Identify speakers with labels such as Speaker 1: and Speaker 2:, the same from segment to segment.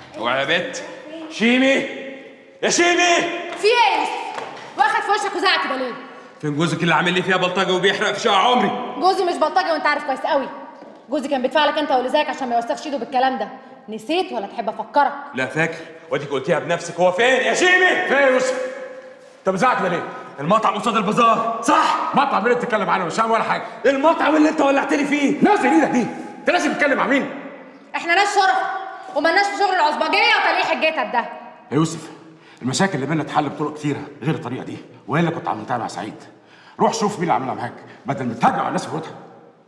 Speaker 1: اوعى يا بت شيمي يا شيمي
Speaker 2: في ايه يا يوسف؟ واخد في وشك وزعق كده ليه؟
Speaker 1: فين جوزك اللي عامل لي فيها بلطجه وبيحرق في شقه عمري
Speaker 2: جوزي مش بلطجي وانت عارف كويس قوي جوزي كان بيدفع لك انت واللي زيك عشان ما يوسخش ايده بالكلام ده نسيت ولا تحب افكرك
Speaker 1: لا فاكر واديك قلتيها بنفسك هو فين يا شيمي
Speaker 3: فين يا يوسف؟ انت بزعت ليه؟
Speaker 1: المطعم قصاد البازار صح
Speaker 3: مطعم مين بتتكلم عنه مش فاهم ولا حاجه
Speaker 1: المطعم اللي انت ولعت لي فيه
Speaker 3: نازل ايدك دي انت لازم تتكلم عن مين؟
Speaker 2: احنا ناس شرف ومالناش في شغل العصبجيه وتلقيح الجتت ده
Speaker 3: يا يوسف المشاكل اللي بينا اتحل بطرق كتيره غير الطريقه دي وايه اللي كنت عملتها مع سعيد روح شوف مين اللي عملها معاك بدل ما تهجع على الناس في بيوتها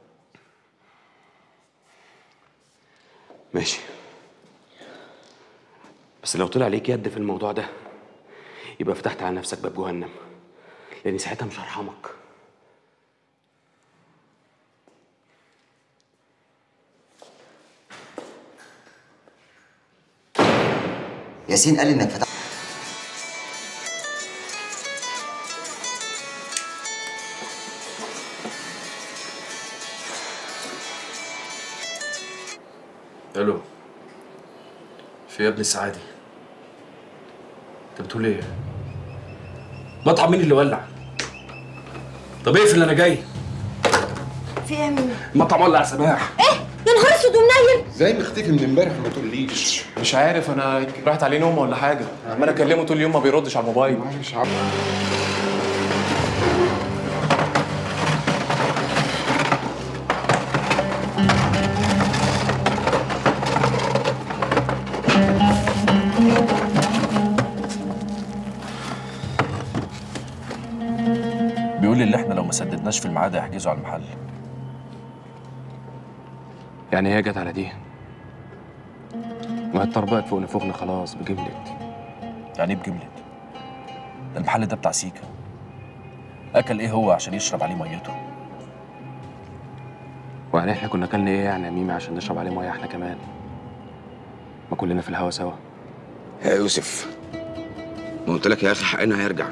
Speaker 4: ماشي بس لو طلع ليك يد في الموضوع ده يبقى فتحت على نفسك باب جهنم لاني ساعتها مش هرحمك
Speaker 5: ياسين قال لي انك فتحت
Speaker 6: الو في يا ابني سعادي انت بتقول ايه مطعم مين اللي ولع طب اقفل انا جاي
Speaker 2: في ايه مين؟
Speaker 6: المطعم ولع يا سماح
Speaker 2: ايه؟ يا نهار اسود ومنيل
Speaker 7: زي مختفي من امبارح ما تقوليش
Speaker 8: مش عارف انا راحت عليه نومه ولا حاجه عمال اكلمه طول اليوم ما بيردش على الموبايل
Speaker 7: معلش عم
Speaker 6: بيقول لي اللي احنا لو ما سددناش في الميعاد هيحجزوا على المحل
Speaker 4: يعني هي جت على دي ما اتطربقت فوق نفوخنا خلاص بجملت
Speaker 6: يعني ايه بجملة ده المحل ده بتاع سيكا اكل ايه هو عشان يشرب عليه ميته
Speaker 4: ويعني احنا كنا اكلنا ايه يعني يا ميمي عشان نشرب عليه ميه احنا كمان ما كلنا في الهوا سوا
Speaker 9: يا يوسف ما قلت لك يا اخي حقنا هيرجع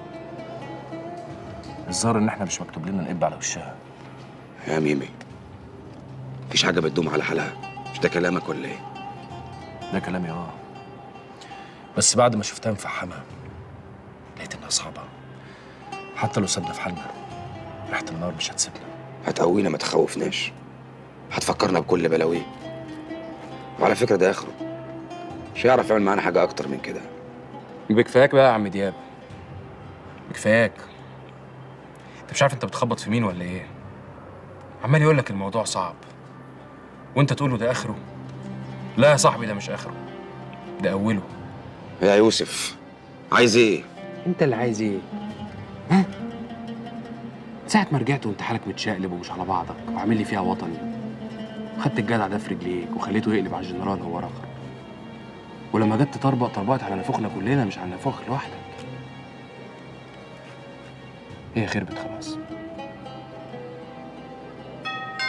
Speaker 6: الظاهر ان احنا مش مكتوب لنا نقب على وشها
Speaker 9: يا ميمي مفيش حاجه بتدوم على حالها مش ده كلامك ولا ايه
Speaker 6: ده كلامي اه بس بعد ما شفتها مفحمة لقيت انها صعبة حتى لو سابنا في حالنا ريحة النار مش هتسيبنا
Speaker 9: هتقوينا ما تخوفناش هتفكرنا بكل بلاويه وعلى فكره ده اخره مش هيعرف يعمل معانا حاجه اكتر من كده
Speaker 4: بكفاياك بقى يا عم دياب
Speaker 6: كفاياك انت مش عارف انت بتخبط في مين ولا ايه عمال يقول لك الموضوع صعب وانت تقول له ده اخره لا يا صاحبي ده مش اخره ده اوله
Speaker 9: يا يوسف عايز ايه
Speaker 4: انت اللي عايز ايه ها ساعة ما رجعت وانت حالك متشقلب ومش على بعضك وعامل لي فيها وطني خدت الجدع ده في رجليك وخليته يقلب على الجنرال هو رخر ولما جت تطربق طربقت على نافوخنا كلنا مش على نافوخ لوحدك هي خربت خلاص